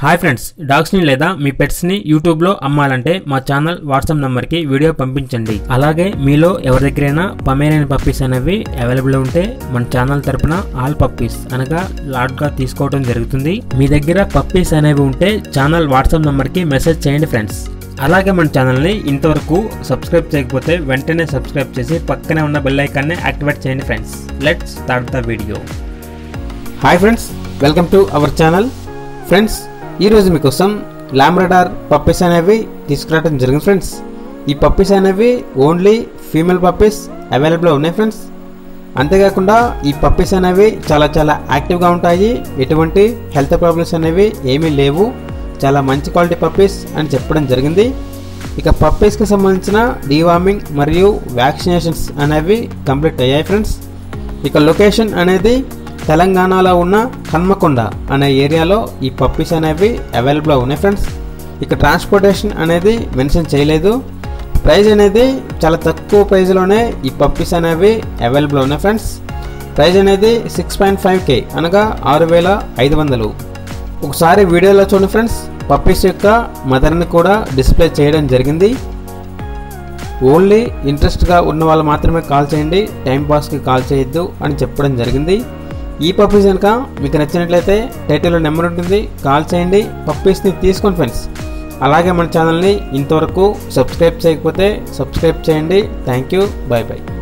hi friends డాగ్స్ని లేదా మీ పెట్స్ని యూట్యూబ్లో అమ్మాలంటే మా ఛానల్ వాట్సాప్ నెంబర్కి వీడియో పంపించండి అలాగే మీలో ఎవరి దగ్గరైనా పమేరియన్ పప్పీస్ అనేవి అవైలబుల్ ఉంటే మన ఛానల్ తరపున ఆల్ పప్పీస్ అనగా లాట్గా తీసుకోవడం జరుగుతుంది మీ దగ్గర పప్పీస్ అనేవి ఉంటే ఛానల్ వాట్సాప్ నెంబర్కి మెసేజ్ చేయండి ఫ్రెండ్స్ అలాగే మన ఛానల్ని ఇంతవరకు సబ్స్క్రైబ్ చేయకపోతే వెంటనే సబ్స్క్రైబ్ చేసి పక్కనే ఉన్న బెల్ ఐకాన్ని యాక్టివేట్ చేయండి friends let's start the video hi friends welcome to our channel friends ఈరోజు మీకోసం లామ్రడార్ పప్పీస్ అనేవి తీసుకురావడం జరిగింది ఫ్రెండ్స్ ఈ పప్పీస్ అనేవి ఓన్లీ ఫీమేల్ పప్పీస్ అవైలబుల్ ఉన్నాయి ఫ్రెండ్స్ అంతేకాకుండా ఈ పప్పీస్ అనేవి చాలా చాలా యాక్టివ్గా ఉంటాయి ఎటువంటి హెల్త్ ప్రాబ్లమ్స్ అనేవి ఏమీ లేవు చాలా మంచి క్వాలిటీ పప్పీస్ అని చెప్పడం జరిగింది ఇక పప్పీస్కి సంబంధించిన డీవార్మింగ్ మరియు వ్యాక్సినేషన్స్ అనేవి కంప్లీట్ అయ్యాయి ఫ్రెండ్స్ ఇక లొకేషన్ అనేది తెలంగాణలో ఉన్న హన్మకొండ అనే ఏరియాలో ఈ పప్పీస్ అనేవి అవైలబుల్ ఉన్నాయి ఫ్రెండ్స్ ఇక ట్రాన్స్పోర్టేషన్ అనేది మెన్షన్ చేయలేదు ప్రైస్ అనేది చాలా తక్కువ ప్రైస్లోనే ఈ పప్పీస్ అనేవి అవైలబుల్ ఉన్నాయి ఫ్రెండ్స్ ప్రైస్ అనేది సిక్స్ పాయింట్ ఫైవ్ కే అనగా ఆరు వేల ఐదు వందలు ఒకసారి వీడియోలో చూడండి ఫ్రెండ్స్ పప్పీస్ యొక్క మదర్ని కూడా డిస్ప్లే చేయడం జరిగింది ఓన్లీ ఇంట్రెస్ట్గా ఉన్న వాళ్ళు మాత్రమే కాల్ చేయండి టైంపాస్కి కాల్ చేయొద్దు అని చెప్పడం జరిగింది ఈ పప్పీస్ కనుక మీకు నచ్చినట్లయితే టైటిల్లో నెంబర్ ఉంటుంది కాల్ చేయండి పప్పీస్ని తీసుకోండి ఫ్రెండ్స్ అలాగే మన ఛానల్ని ఇంతవరకు సబ్స్క్రైబ్ చేయకపోతే సబ్స్క్రైబ్ చేయండి థ్యాంక్ యూ బాయ్ బాయ్